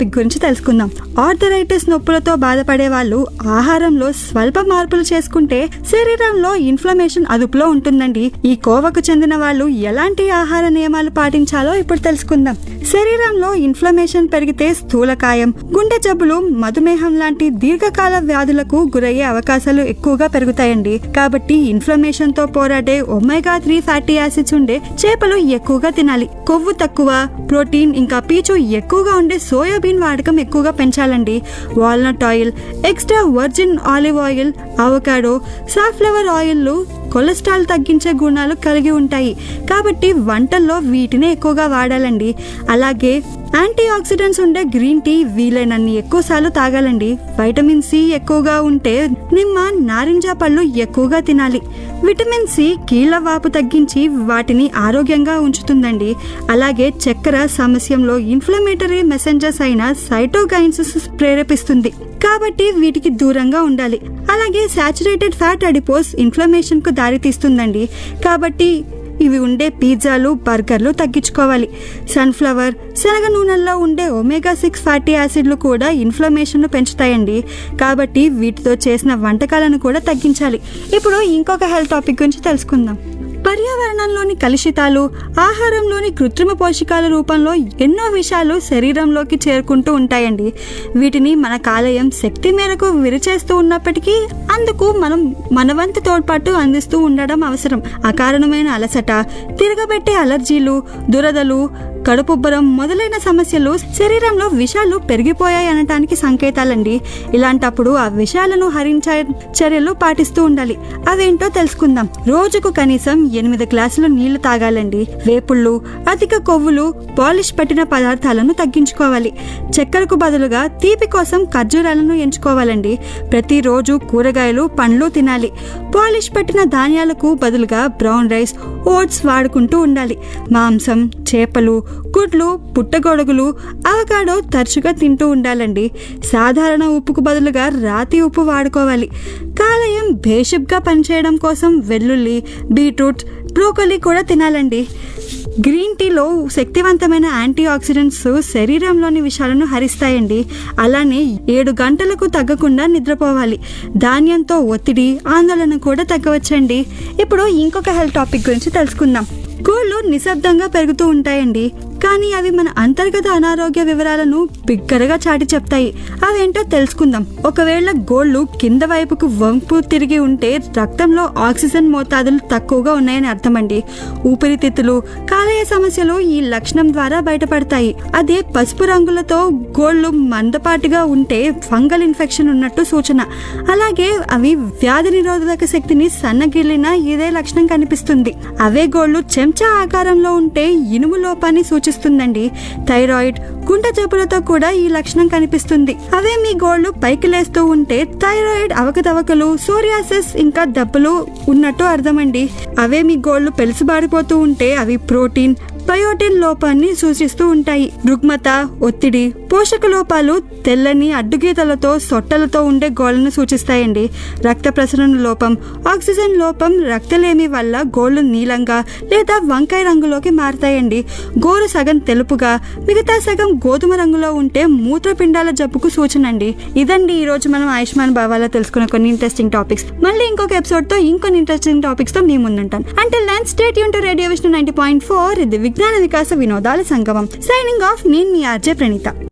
topic గురించి తెలుసుకుందాం arthritis నొప్పులతో బాధపడే వాళ్ళు ఆహారంలో స్వల్ప మార్పులు చేసుకుంటే శరీరంలో ఇన్ఫ్లమేషన్ అదుపులో ఉంటుందండి ఈ కోవకు చెందిన వాళ్ళు ఎలాంటి ఆహార నియమాలు పాటించాలో ఇప్పుడు తెలుసుకుందాం శరీరంలో ఇన్ఫ్లమేషన్ పెరిగితే స్థూలకాయం గుండె జబ్బులు మధుమేహం లాంటి దీర్ఘకాల వ్యాధులకు గురయ్యే అవకాశాలు ఎక్కువగా పెరుగుతాయండి కాబట్టి ఇన్ఫ్లమేషన్ తో పోరాడే ఒమేగా త్రీ ఫ్యాటీ యాసిడ్స్ ఉండే చేపలు ఎక్కువగా తినాలి కొవ్వు తక్కువ ప్రోటీన్ ఇంకా పీచు ఎక్కువగా ఉండే సోయాబీన్ వాడకం ఎక్కువగా పెంచాలండి walnut oil extra virgin olive oil avocado safflower ఆయిల్లు కొలెస్ట్రాల్ తగ్గించే గుణాలు కలిగి ఉంటాయి కాబట్టి వంటల్లో వీటిని ఎక్కువగా వాడాలండి అలాగే యాంటీ ఆక్సిడెంట్స్ ఉండే గ్రీన్ టీ వీలైనన్ని ఎక్కువసార్లు తాగాలండి వైటమిన్ సి ఎక్కువగా ఉంటే నిమ్మ నారింజ పళ్ళు ఎక్కువగా తినాలి విటమిన్ సి కీళ్ళ వాపు తగ్గించి వాటిని ఆరోగ్యంగా ఉంచుతుందండి అలాగే చక్కెర సమస్యంలో ఇన్ఫ్లమేటరీ మెసెంజర్స్ అయిన సైటోకైన్స్ ప్రేరేపిస్తుంది కాబట్టి వీటికి దూరంగా ఉండాలి అలాగే సాచురేటెడ్ ఫ్యాట్ అడిపోస్ ఇన్ఫ్లమేషన్ కు దారితీస్తుందండి కాబట్టి ఇవి ఉండే పిజ్జాలు బర్గర్లు తగ్గించుకోవాలి సన్ఫ్లవర్ శనగ నూనెల్లో ఉండే ఒమేగా సిక్స్ ఫ్యాటీ యాసిడ్లు కూడా ఇన్ఫ్లమేషన్ను పెంచుతాయండి కాబట్టి వీటితో చేసిన వంటకాలను కూడా తగ్గించాలి ఇప్పుడు ఇంకొక హెల్త్ టాపిక్ గురించి తెలుసుకుందాం పర్యావరణంలోని కలుషితాలు ఆహారంలోని కృత్రిమ పోషకాల రూపంలో ఎన్నో విషయాలు శరీరంలోకి చేరుకుంటూ ఉంటాయండి వీటిని మన కాలేయం శక్తి మేరకు విరిచేస్తూ ఉన్నప్పటికీ అందుకు మనం మనవంతు తోడ్పాటు అందిస్తూ ఉండడం అవసరం అకారణమైన అలసట తిరగబెట్టే అలర్జీలు దురదలు కడుపుబ్బరం మొదలైన సమస్యలు శరీరంలో విషాలు పెరిగిపోయాయి అనటానికి సంకేతాలండి ఇలాంటప్పుడు ఆ విషయాలను హరించే చర్యలు పాటిస్తూ ఉండాలి అవేంటో తెలుసుకుందాం రోజుకు కనీసం ఎనిమిది గ్లాసులు నీళ్లు తాగాలండి వేపుళ్ళు అధిక కొవ్వులు పాలిష్ పట్టిన పదార్థాలను తగ్గించుకోవాలి చక్కెరకు బదులుగా తీపి కోసం ఖర్జూరాలను ఎంచుకోవాలండి ప్రతిరోజు కూరగాయలు పండ్లు తినాలి పాలిష్ పట్టిన ధాన్యాలకు బదులుగా బ్రౌన్ రైస్ ఓట్స్ వాడుకుంటూ ఉండాలి మాంసం చేపలు గుడ్లు పుట్టగొడుగులు అవకాడో తరచుగా తింటూ ఉండాలండి సాధారణ ఉప్పుకు బదులుగా రాతి ఉప్పు వాడుకోవాలి కాలేయం భేషుబ్గా పనిచేయడం కోసం వెల్లుల్లి బీట్రూట్ బ్రోకలీ కూడా తినాలండి గ్రీన్ టీలో శక్తివంతమైన యాంటీ ఆక్సిడెంట్స్ శరీరంలోని విషాలను హరిస్తాయండి అలానే ఏడు గంటలకు తగ్గకుండా నిద్రపోవాలి ధాన్యంతో ఒత్తిడి ఆందోళన కూడా తగ్గవచ్చండి ఇప్పుడు ఇంకొక హెల్త్ టాపిక్ గురించి తెలుసుకుందాం కోళ్ళు నిశ్శబ్దంగా పెరుగుతూ ఉంటాయండి కానీ అవి మన అంతర్గత అనారోగ్య వివరాలను బిగ్గరగా చాటి చెప్తాయి అవేంటో తెలుసుకుందాం ఒకవేళ గోళ్ళు కింద వైపుకు వంపు తిరిగి ఉంటే రక్తంలో ఆక్సిజన్ మోతాదులు తక్కువగా ఉన్నాయని అర్థమండి ఊపిరితిత్తులు కాలేయ సమస్యలు ఈ లక్షణం ద్వారా బయటపడతాయి అదే పసుపు రంగులతో గోళ్ళు మందపాటిగా ఉంటే ఫంగల్ ఇన్ఫెక్షన్ ఉన్నట్టు సూచన అలాగే అవి వ్యాధి నిరోధక శక్తిని సన్నగిల్లిన ఇదే లక్షణం కనిపిస్తుంది అవే గోళ్ళు చెంచా ఆకారంలో ఉంటే ఇనుము లోపాన్ని సూచిస్తుందండి థైరాయిడ్ గుండె జబ్బులతో కూడా ఈ లక్షణం కనిపిస్తుంది అవే మీ గోళ్ళు పైకి లేస్తూ ఉంటే థైరాయిడ్ అవకతవకలు సోరియాసిస్ ఇంకా దెబ్బలు ఉన్నట్టు అర్థమండి అవే మీ గోళ్ళు పెలుసుబారిపోతూ ఉంటే అవి ప్రోటీన్ బయోటిన్ లోపాన్ని సూచిస్తూ ఉంటాయి రుగ్మత ఒత్తిడి పోషక లోపాలు తెల్లని అడ్డుగీతలతో సొట్టలతో ఉండే గోళ్లను సూచిస్తాయండి రక్త ప్రసరణ లోపం ఆక్సిజన్ లోపం రక్తలేమి వల్ల గోళ్లు నీలంగా లేదా వంకాయ రంగులోకి మారతాయండి గోరు సగం తెలుపుగా మిగతా సగం గోధుమ రంగులో ఉంటే మూత్రపిండాల జబ్బుకు సూచన అండి ఇదండి ఈ రోజు మనం ఆయుష్మాన్ భావాలో తెలుసుకున్న కొన్ని ఇంట్రెస్టింగ్ టాపిక్స్ మళ్ళీ ఇంకొక ఎపిసోడ్ తో ఇంకొన్ని ఇంట్రెస్టింగ్ టాపిక్స్ తో మీ ముందుంటాను అంటే ల్యాండ్ స్టేట్ యూన్ to radio Vishnu ninety point four ఇది విజ్ఞాన వికాస వినోదాల సంగమం సైనింగ్ ఆఫ్ నేను మీ ఆర్జే ప్రణీత